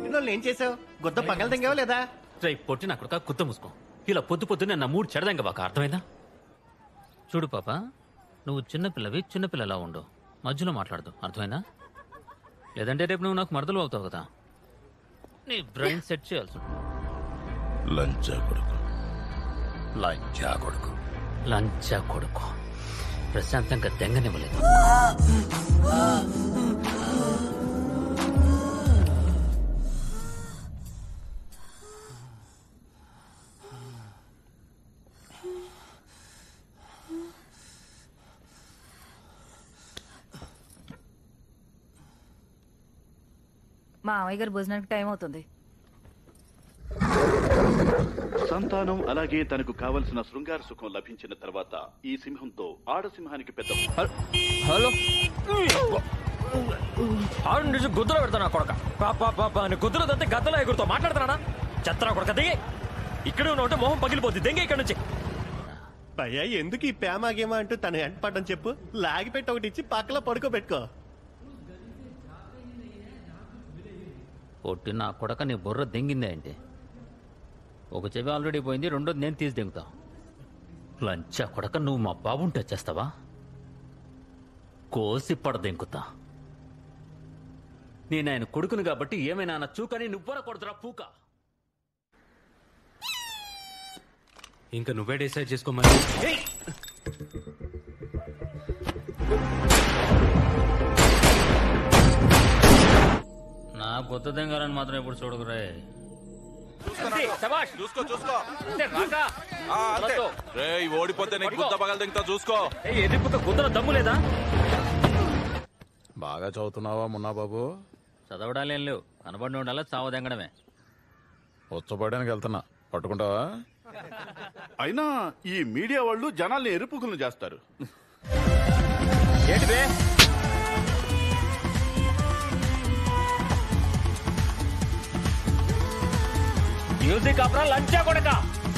చంపిన వాళ్ళని ఏం చేసావు గుద్ద పగల దింగావా లేదా రేయ్ పొట్టి నా కొడుక కుత్త మూసుకో ఇలా పొద్దు పొద్దున్నే నా మూడు చెడదంగా బాక అర్థమైందా చూడు పాప నువ్వు చిన్నపిల్లవి చిన్నపిల్లలా ఉండు మధ్యలో మాట్లాడదు అర్థమైందా లేదంటే రేపు నువ్వు నాకు మరదలు అవుతావు కదా నీ బ్రెయిన్ సెట్ చేయాల్సి ఉంటుంది. లంచా కొడుకు లంచా కొడుకు లంచా కొడుకు ప్రశాంతంగా దెంగనివ్వలేదు మా అమ్మాయి గారు భోజనానికి టైం అవుతుంది సంతానం అలాగే తనకు కావలసిన శృంగార సుఖం లభించిన తర్వాత ఈ సింహంతో ఆడసింహానికి పెద్ద హలో ఆడు నుంచి గుద్దులో పెడతా నా కొడక పాప పాప అని గుద్దులో తత్తే గద్దలో ఎగురుతో మాట్లాడుతున్నానా చెత్తరా కొడక దిగి ఇక్కడే ఉన్నావు అంటే మొహం పగిలిపోద్ది దెంగ ఇక్కడ నుంచి భయ్యా ఎందుకు ఈ ప్రేమ గేమ అంటూ తన వెంట పడడం చెప్పు లాగి పెట్టి ఒకటి ఇచ్చి పక్కలో పడుకోబెట్టుకో పొట్టి నా కొడక నీ బుర్ర దెంగిందే ఏంటి ఒక చెవి ఆల్రెడీ పోయింది రెండోది నేను తీసి దెంగుతా లంచా కొడక నువ్వు మా బాబుని టచ్ చేస్తావా కోసి పడ దెంకుతా నేను ఆయన కొడుకును కాబట్టి ఏమైనా నా చూకని నువ్వర కొడుతురా పూక ఇంకా నువ్వే డిసైడ్ చేసుకోమని నా కొత్త దెంగాలని మాత్రం ఎప్పుడు చూడకురే చూసుకో చూసుకో రేయ్ ఓడిపోతే నీకు గుద్ద పగల దింగుతా చూసుకో ఎదిరిపోతే గుద్దలో దమ్ము లేదా బాగా చదువుతున్నావా మున్నా బాబు చదవడాలేం లేవు కనబడి ఉండాలా చావ దెంగడమే ఉచ్చబడడానికి వెళ్తున్నా పట్టుకుంటావా అయినా ఈ మీడియా వాళ్ళు జనాల్ని ఎరుపుకులు చేస్తారు ఏంటి బే మ్యూజిక్ అప్పుడు లంచా కొడక